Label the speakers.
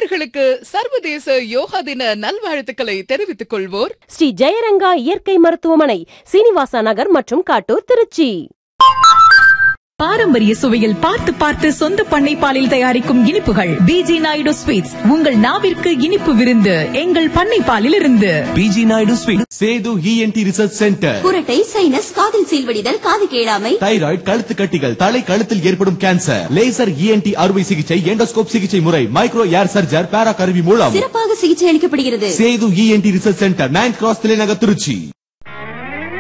Speaker 1: நேயர்களுக்கு சர்வதேச யோகா தின நல்வாழ்த்துக்களை தெரிவித்துக் கொள்வோர்
Speaker 2: ஸ்ரீ ஜெயரங்கா இயற்கை மருத்துவமனை சீனிவாசா நகர் மற்றும் காட்டூர் திருச்சி
Speaker 3: பாரம்பரிய சுவையில் பார்த்து பார்த்து சொந்த பண்ணை பாலில் தயாரிக்கும் இனிப்புகள் பிஜி நாயுடு ஸ்வீட்ஸ் உங்கள் நாவிற்கு இனிப்பு விருந்து எங்கள் பண்ணை பாலில் இருந்து
Speaker 4: PG Naidu sweet Sethu ENT research centre
Speaker 5: குரட்டை சைனஸ் காதில் சீல்வடிதல் காது கேளாமை
Speaker 4: தைராய்டு கழுத்து கட்டிகள் தலை கழுத்தில் ஏற்படும் கேன்சர் லேசர் இஎன்டி அறுவை சிகிச்சை எண்டோஸ்கோப் சிகிச்சை முறை மைக்ரோ ஏர் சர்ஜர் பேரா கருவி மூலம்
Speaker 5: சிறப்பாக சிகிச்சை அளிக்கப்படுகிறது
Speaker 4: Sethu ENT research centre nine cross தலைநகர் திருச்சி